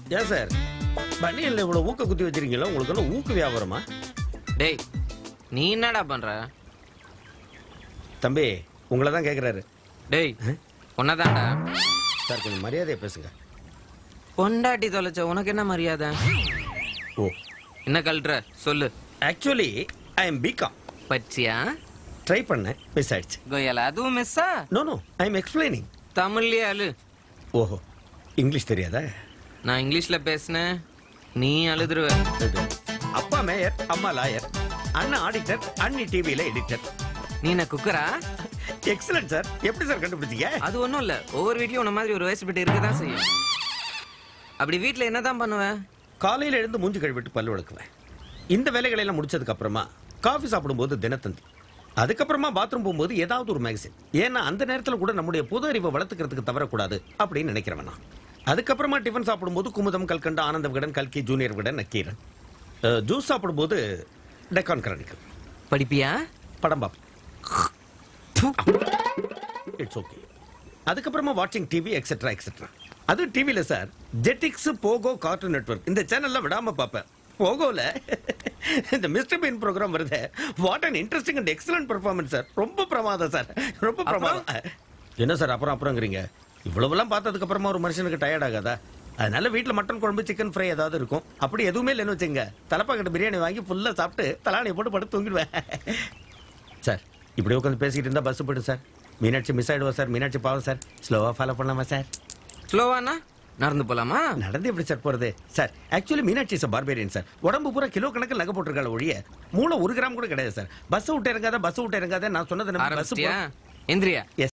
ஏன் சார் பனியன்ல இவ்வளவு ஊக்க குத்தி வச்சிருக்கீங்களா உங்களுக்கு என்ன ஊக்கு வியாபாரமா டேய் நீ என்னடா பண்ற தம்பி உங்களை தான் கேக்குறாரு டேய் உன்னதான்டா சார் கொஞ்சம் மரியாதையா பேசுங்க பொண்டாட்டி தொலைச்ச உனக்கு என்ன மரியாதை ஓ என்ன கல்ற சொல்லு ஆக்சுவலி ஐ எம் பிகாம் பச்சியா ட்ரை பண்ணேன் மிஸ் ஆயிடுச்சு கோயல் அதுவும் மிஸ்ஸா no no I am explaining தமிழ்லயே அழு ஓஹோ இங்கிலீஷ் தெரியாதா நான் இங்கிலீஷ்ல பேசினேன் நீ அழுதுருவ இது. அப்பா மேயர் அம்மா லாயர் அண்ணா ஆடிட்டர் அண்ணி டிவியில எடிட்டர் நீ என்ன குக்கரா எக்ஸலன்ட் சார் எப்படி சார் கண்டுபிடிச்சீங்க அது ஒண்ணும் இல்ல ஒவ்வொரு வீட்லயும் உன்ன மாதிரி ஒரு வயசு பிட்டு இருக்கதான் செய்யும் அப்படி வீட்ல என்னதான் பண்ணுவ காலையில எழுந்து மூஞ்சி கழுவிட்டு பல்லு விளக்குவேன் இந்த வேலைகளை எல்லாம் முடிச்சதுக்கு அப்புறமா காஃபி சாப்பிடும்போது தினத்தந்தி அதுக்கப்புறமா பாத்ரூம் போகும்போது ஏதாவது ஒரு மேகசின் ஏன்னா அந்த நேரத்துல கூட நம்முடைய பொது அறிவை வளர்த்துக்கிறதுக்கு தவறக்கூடாது அப்படின்னு நினைக்கிறவன் நான் அதுக்கப்புறமா டிஃபன் சாப்பிடும்போது குமுதம் கல்கண்டு ஆனந்த விகடன் கல்கி ஜூனியர் விகடன் நக்கீரன் அஹ், ஜூஸ் சாப்பிடும்போது டெக்கான் கிரானிக்கல் படிப்பியா படம் பார்ப்பேன் இட்ஸ் ஓகே அதுக்கப்புறமா வாட்சிங் டிவி எக்ஸெட்ரா எக்ஸெட்ரா அது டிவில sir Jetix Pogo Cartoon Network இந்த சேனல்ல விடாம பார்ப்பேன் போகோல இந்த மிஸ்டர் பீன் ப்ரோக்ராம் வருது what an interesting and excellent performance sir ரொம்ப பிரமாதம் சார் ரொம்ப பிரமாதம் என்ன சார் அப்புறம் அப்புறங்கிறீங்க இவ்வளவுலாம் பார்த்ததுக்கு அப்புறமா ஒரு மனுஷனுக்கு டயர்ட் ஆகாதா அதனால வீட்ல மட்டன் குழம்பு சிக்கன் ஃப்ரை ஏதாவது இருக்கும் அப்படி எதுவுமே இல்லைன்னு வச்சுங்க தலைப்பாக்கட்டு பிரியாணி வாங்கி ஃபுல்லா சாப்பிட்டு தலானியை போட்டு படுத்து தூங்கிடுவேன் சார் இப்படி உட்காந்து பேசிக்கிட்டு இருந்தா பஸ் போயிடும் சார் மீனாட்சி மிஸ் ஆயிடுவா சார் மீனாட்சி பாவம் சார் ஸ்லோவா ஃபாலோ பண்ணலாமா சார் ஸ்லோவானா நடந்து போலாமா நடந்து எப்படி சார் போறது sir actually Meenakshi is barbarian sir உடம்பு பூரா கிலோ கணக்கில் நகை போட்டிருக்காள் ஒழிய மூளை ஒரு கிராம் கூட கிடையாது சார் பஸ் விட்டு இறங்காத பஸ் விட்டு இறங்காத நான் சொன்னது பஸ் ஆரம்பிச்சிட்டியா எந்திரியா எஸ்